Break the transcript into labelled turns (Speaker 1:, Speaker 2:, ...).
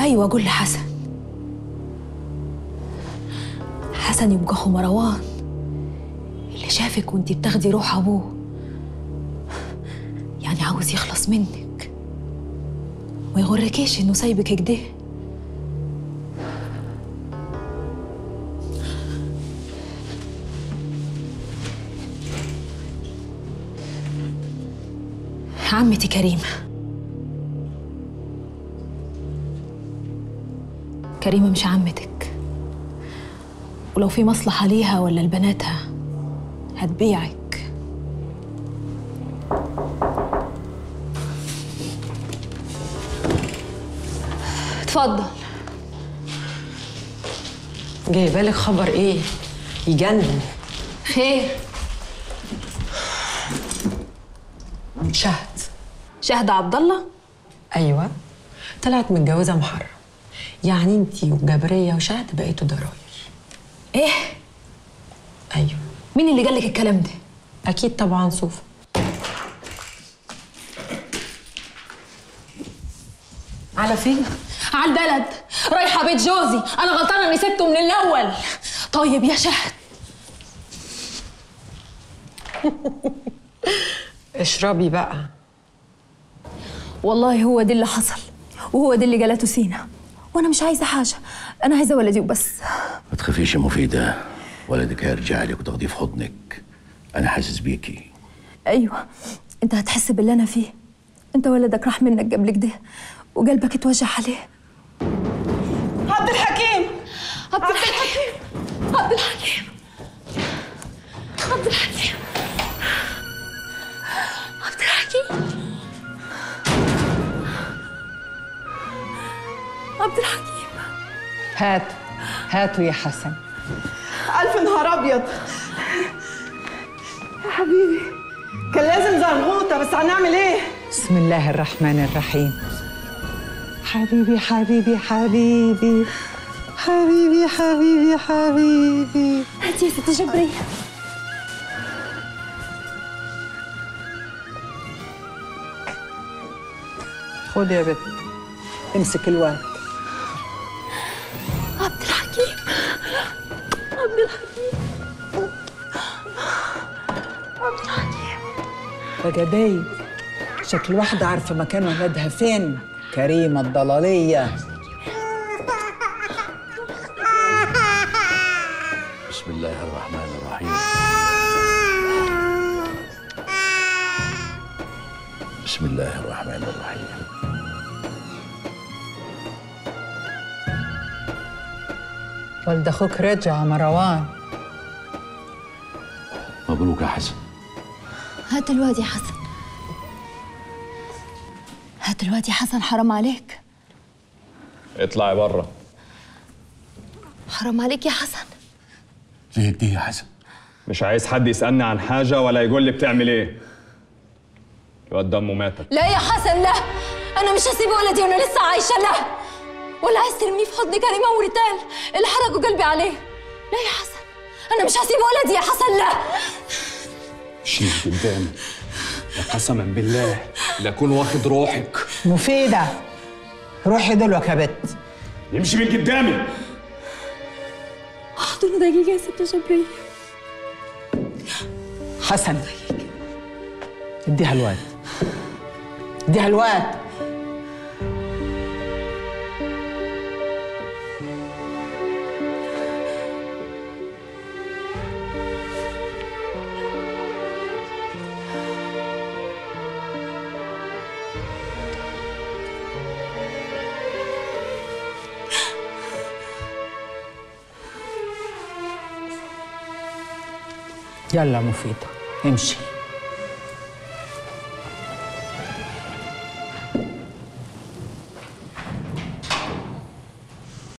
Speaker 1: ايوه قول لحسن حسن يبقى اخو مروان اللي شافك وانتي بتاخدي روح ابوه يعني عاوز يخلص منك ما يغركيش انه سايبك كده عمتي كريمه كريمه مش عمتك ولو في مصلحه ليها ولا لبناتها هتبيعك اتفضل
Speaker 2: جايبه لك خبر ايه يجنن
Speaker 1: خير
Speaker 2: شهد
Speaker 1: شهد عبد الله
Speaker 2: ايوه طلعت متجوزه محرم يعني انتي وجبريه وشهد بقيتوا ضراير
Speaker 1: ايه
Speaker 2: ايوه
Speaker 1: مين اللي قالك الكلام ده
Speaker 2: اكيد طبعا صوفا
Speaker 1: على فين على البلد رايحه بيت جوزي انا غلطانه اني سبته من الاول طيب يا شهد
Speaker 2: اشربي بقى
Speaker 1: والله هو ده اللي حصل وهو ده اللي جالته سينا وانا مش عايزه حاجه انا عايزه ولدي وبس
Speaker 3: ما تخافيش يا مفيدة ولدك هيرجع لك وتاخديه في حضنك أنا حاسس بيكي
Speaker 1: ايوه انت هتحس باللي انا فيه انت ولدك راح منك قبل كده وقلبك اتوجع عليه
Speaker 4: عبد الحكيم
Speaker 1: عبد الحكيم عبد الحكيم عبد الحكيم عبد الحكيم عبد الحكيم
Speaker 5: هات هاتوا يا حسن
Speaker 4: ألف نهار أبيض يا حبيبي كان لازم زرغوطة بس هنعمل إيه؟
Speaker 5: بسم الله الرحمن الرحيم حبيبي حبيبي حبيبي حبيبي حبيبي حبيبي
Speaker 1: هاتي يا ست جبرية
Speaker 5: خد يا بت امسك الواد
Speaker 1: عبد الحكيم عبد الحكيم عبد الحكيم
Speaker 5: بقى باين شكل واحدة عارفة مكان ولادها فين كريمة الضلالية
Speaker 3: بسم الله الرحمن الرحيم بسم الله الرحمن الرحيم
Speaker 5: والد أخوك رجع مروان
Speaker 3: مبروك يا حسن
Speaker 1: هات الواد يا حسن هات الواد يا حسن حرام عليك
Speaker 6: اطلعي بره
Speaker 1: حرام عليك يا حسن
Speaker 3: ليه كده يا حسن
Speaker 6: مش عايز حد يسألني عن حاجة ولا يقول لي بتعمل ايه الواد دمه ماتك
Speaker 1: لا يا حسن لا انا مش هسيب ولدي وانا لسه عايشه لا ولا عايز ترميه في حضن كريمه وريتال اللي حرقوا قلبي عليه لا يا حسن انا مش هسيب ولدي يا حسن لا
Speaker 6: شيل قدامي قسما بالله لاكون واخد روحك
Speaker 5: مفيدة روحي دلوقتي يا بت
Speaker 6: يمشي من قدامي
Speaker 1: احضنه دقيقه يا ست جبريه
Speaker 5: حسن اديها الواد اديها الواد يلا مفيدة امشي